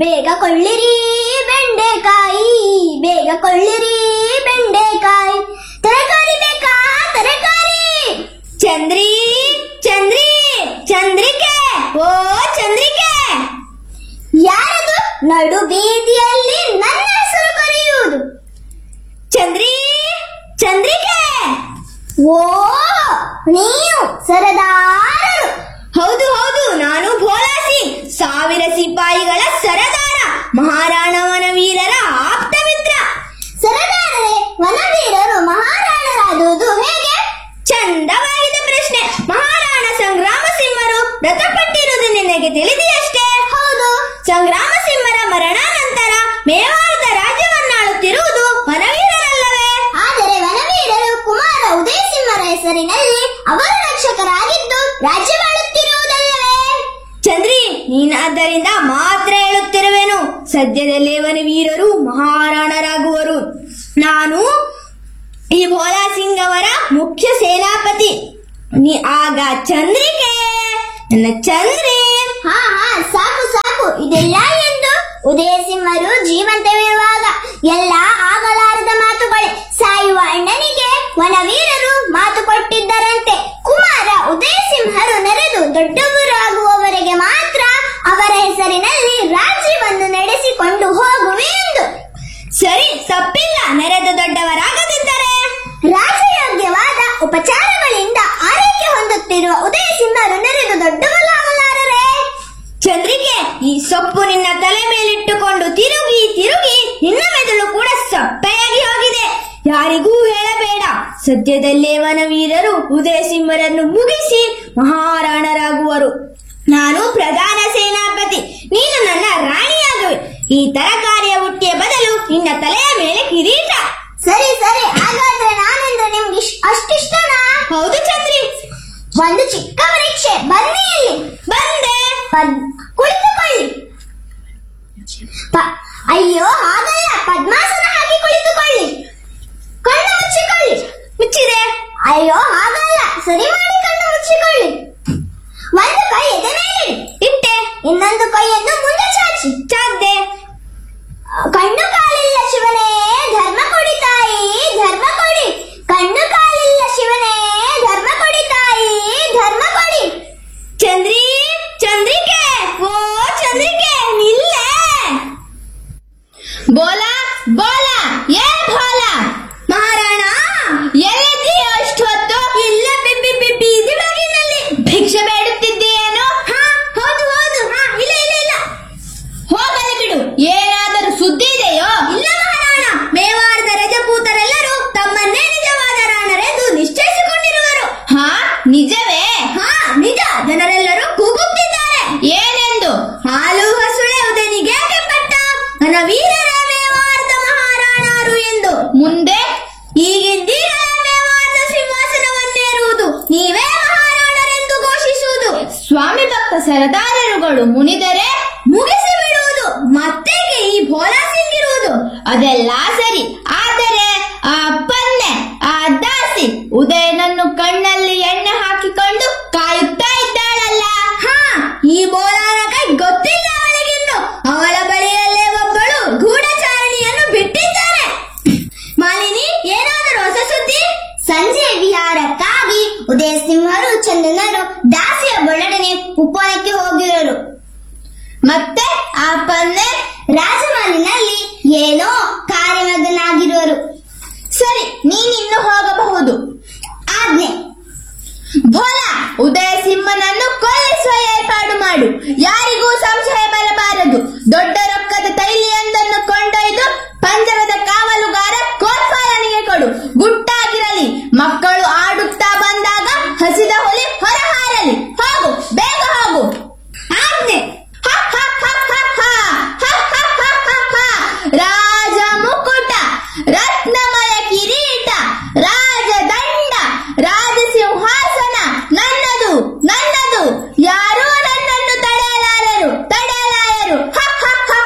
ಬೇಗ ಕೊಳ್ಳಿರಿ ಬೆಂಡೆಕಾಯಿ ಬೇಗ ಕೊಳ್ಳಿರಿ ಬೆಂಡೆಕಾಯಿ ತರಕಾರಿ ಬೇಕಾ ತರಕಾರಿ ಚಂದ್ರಿ ಚಂದ್ರಿ ಚಂದ್ರಿಕೆ ಓ ಚಂದ್ರಿಕೆ ಯಾರದು ನಡು ಬೀದಿಯಲ್ಲಿ ನನ್ನ ಹೆಸರು ಕರೆಯುವುದು ಚಂದ್ರಿ ಚಂದ್ರಿಕೆ ಓ ನೀವು ಸರದಾರರು ಹೌದು ಹೌದು ನಾನು ಭೋಲಾ ಸಿಂಗ್ ಸಾವಿರ ಸಿಪಾಯಿಗಳ ಸರದಾರ ಮಹಾರಾಣ ವನವೀರರ ಆಪ್ತ ಮಿತ್ರ ಸರದಾರರೇ ವನವೀರರು ಮಹಾರಾಣರಾಗುವುದು ಹೇಗೆ ಚಂದವಾಗಿದೆ ಪ್ರಶ್ನೆ ಮಹಾರಾಣ ಸಂಗ್ರಾಮ ಸಿಂಹರು ಮೃತಪಟ್ಟಿರುವುದು ನಿನಗೆ ತಿಳಿದೆಯಷ್ಟೇ ಹೌದು ಸಂಗ್ರಾಮ ಸಿಂಹರ ಮರಣಾನಂತರ ಮೇವಾಳದ ರಾಜ್ಯವನ್ನಾಳುತ್ತಿರುವುದು ವನವೀರರಲ್ಲವೇ ಆದರೆ ವನವೀರರು ಕುಮಾರ ಉದಯ ಸಿಂಹರ ಹೆಸರಿನಲ್ಲಿ ಅವರ ರಕ್ಷಕರಾಗಿದ್ದು ರಾಜ್ಯವಾಳುತ್ತಿರುವುದಲ್ಲವೇ ಚಂದ್ರಿ ನೀನಾದ್ದರಿಂದ ಮಾತ್ರ ಹೇಳುತ್ತಿರುವೆನು ಸದ್ಯದಲ್ಲೇ ವನವೀರರು ಮಹಾರಾಣರಾಗುವರು ನಾನು ಈ ಭೋಲಾ ಸಿಂಗ್ ಅವರ ಮುಖ್ಯ ಸೇನಾಪತಿ ನೀ ಆಗ ಚಂದ್ರಿಕೆ ನನ್ನ ಚಂದ್ರಿ ಹಾ ಹಾ ಸಾಕು ಸಾಕು ಇದೆಲ್ಲ ಎಂದು ಉದಯ ಸಿಂಹರು ಜೀವಂತವಿರುವಾಗ ಎಲ್ಲ ಆಗಲಾರದ ಮಾತುಗಳೇ ಸಾಯುವ ಅಣ್ಣನಿಗೆ ವನವೀರರು ಮಾತು ಕೊಟ್ಟಿದ್ದರಂತೆ ಕುಮಾರ ಉದಯ ಸಿಂಹರು ನೆರೆದು ದೊಡ್ಡವರಾಗುವವರೆಗೆ ಮಾತ್ರ ಅವರ ಹೆಸರಿನಲ್ಲಿ ರಾಜ್ಯವನ್ನು ನಡೆಸಿಕೊಂಡು ಹೋಗುವೆ ಎಂದು ಸರಿ ತಪ್ಪಿಲ್ಲ ನೆರೆದು ದೊಡ್ಡವರಾಗದಿದ್ದರೆ ರಾಜಯೋಗ್ಯವಾದ ಉಪಚಾರಗಳಿಂದ ಆರೈಕೆ ಹೊಂದುತ್ತಿರುವ ಉದಯ ಸಿಂಹರು ನೆರೆದು ದೊಡ್ಡವರಾಗಲಾರರೆ ಚಂದ್ರಿಕೆ ಈ ಸೊಪ್ಪು ನಿನ್ನ ತಲೆ ಮೇಲಿಟ್ಟುಕೊಂಡು ತಿರುಗಿ ತಿರುಗಿ ನಿನ್ನ ಮೆದುಳು ಕೂಡ ಸಪ್ಪೆಯಾಗಿ ಹೋಗಿದೆ ಯಾರಿಗೂ ಹೇಳಬೇಡ ಸದ್ಯದಲ್ಲೇ ವನವೀರರು ಉದಯ ಸಿಂಹರನ್ನು ಮುಗಿಸಿ ಮಹಾರಾಣರಾಗುವರು ನಾನು ಪ್ರಧಾನ ಸೇನಾಪತಿ ನೀನು ನನ್ನ ರಾಣಿಯಾಗುವೆ ಈ ತರಕಾರಿಯ ಹುಟ್ಟಿಯ ಬದಲು ನಿನ್ನ ತಲೆಯ ಮೇಲೆ ಕಿರೀಟ ಸರಿ ಸರಿ ಹಾಗಾದ್ರೆ ನಾನೆಂದ್ರೆ ನಿಮ್ಗೆ ಇಶ್- ಅಷ್ಟಿಷ್ಟನಾ ಹೌದು ಚಂದ್ರಿ ಒಂದು ಚಿಕ್ಕ ಪರೀಕ್ಷೆ ಬನ್ನಿ ಇಲ್ಲಿ ಬಂದೆ ಪದ್- ಕುಳಿತುಕೊಳ್ಳಿ ಪ- ಅಯ್ಯೋ ಹಾಗಲ್ಲ ಪದ್ಮಾಸನ ಹಾಕಿ ಕುಳಿತುಕೊಳ್ಳಿ ಕಣ್ಣು ಮುಚ್ಚಿಕೊಳ್ಳಿ ಮುಚ್ಚಿದೆ ಅಯ್ಯೋ ಹಾಗಲ್ಲ ಸರಿ ಮಾಡಿ ಕಣ್ಣು ಮುಚ್ಚಿಕೊಳ್ಳಿ ಒಂದು ಕೈ ಎದೆ ಮೇಲೆ ಇಟ್ಟೆ ಇನ್ನೊಂದು ಕೈಯನ್ನು ಮುಂದೆ ಚಾಚಿ ಚಾದ್ದೆ ಕಣ್ಣು ಕಾಲಿಲ್ಲ ಶಿವನೇ ಧರ್ಮ ಕೊಡಿ ತಾಯಿ ಧರ್ಮ ಕೊಡಿ ಕಣ್ಣು ಕಾಲಿಲ್ಲ ಶಿವನೇ ಧರ್ಮ ಕೊಡಿ ತಾಯಿ ಧರ್ಮ ಕೊಡಿ ಚಂದ್ರಿ ಚಂದ್ರಿಕೆ ಓ ಚಂದ್ರಿಕೆ ನಿಲ್ಲೆ ಬೋಲಾ ಬೋಲಾ ಏ ಭೋಲಾ ಮಹಾರಾಣ ಎಲ್ಲಿದ್ದೀಯ ಅಷ್ಟು ಹೊತ್ತು ಇಲ್ಲ ಬಿಬ್ಬಿ ಬಿಬ್ಬಿ ಇದು ಬಾಗಿಲಿನಲ್ಲಿ ಭಿಕ್ಷೆ ಬೇಡುತ್ತಿದ್ದೀಯೇನೋ ಹಾ ಹೌದು ಹೌದು ಹಾ ಇಲ್ಲ ಇಲ್ಲ ಇಲ್ಲ ಹೋಗಲಿ ಬಿಡು ಏನಾದರೂ ಸುದ್ದಿ ಇದೆಯೋ ಇಲ್ಲ ಮಹಾರಾಣ ಮೇವಾರದ ರಜಪೂತರೆಲ್ಲರೂ ತಮ್ಮನ್ನೇ ನಿಜವಾದ ರಾಣರೆಂದು ನಿಶ್ಚಯಿಸಿಕೊಂಡಿರುವರು ಹಾ ನಿಜವೇ ಹಾ ನಿಜ ಜನರೆಲ್ಲರೂ ಕೂಗುತ್ತಿದ್ದಾರೆ ಏನೆಂದು ಹಾಲು ಹಸುಳೆ ಉದನಿಗೆ ಪಟ್ಟ ನನ್ನ ವೀರರ ಮೇವಾರದ ಮಹಾರಾಣರು ಎಂದು ಮುಂದೆ ಈಗಿದ್ದೀರ ಮೇವಾರದ ಸಿಂಹಾಸನವನ್ನೇರುವುದು ನೀವೇ ಮಹಾರಾಣರೆಂದು ಘೋಷಿಸುವುದು ಸ್ವಾಮಿ ಭಕ್ತ ಸರದಾರರುಗಳು ಮುನಿದರೆ ಮುಗಿಸಿ ಬಿಡುವುದು ಮತ್ತೆಗೆ ಈ ಭೋಲಾ ಸಿಂಗಿರುವುದು ಅದೆಲ್ಲ ಸರಿ ಆದರೆ ಆ ಪನ್ನೆ ಆ ದಾಸಿ ಉದಯನನ್ನು ಕಣ್ಣಲ್ಲಿ ಎಣ್ಣೆ ಹಾಕಿಕೊಂಡು ಕಾಯುತ್ತಾ ಇದ್ದಾಳಲ್ಲ ಹಾ ಈ ಬೋಲಾನ ಕೈ ಗೊತ್ತಿಲ್ಲ ಅವಳಿಗಿನ್ನು ಅವಳ ಬಳಿಯಲ್ಲೇ ಒಬ್ಬಳು ಗೂಢಚಾರಿಣಿಯನ್ನು ಬಿಟ್ಟಿದ್ದಾನೆ ಮಾಲಿನಿ ಏನಾದರೂ ಹೊಸ ಸುದ್ದಿ ಸಂಜೆ ವಿಹಾರಕ್ಕಾಗಿ ಉದಯ ಸಿಂಹರು ಚಂದನರು ದಾಸಿಯ ಬೊಳಡನೆ ಉಪವನಕ್ಕೆ ಹೋಗಿರೋರು ಮತ್ತೆ ಆ ಪನ್ನೆ ರಾಜಮನೆಯಲ್ಲಿ ಏನೋ ಕಾರ್ಯಮಗ್ನಾಗಿರುವರು ಸರಿ ನೀನಿನ್ನು ಹೋಗಬಹುದು ಆಜ್ಞೆ ಭೋಲ ಉದಯ ಸಿಂಹನನ್ನು ಕೊಲ್ಲಿಸುವ ಏರ್ಪಾಡು ಮಾಡು ಯಾರಿಗೂ ಸಂಶಯ ಬರಬಾರದು ದೊಡ್ಡ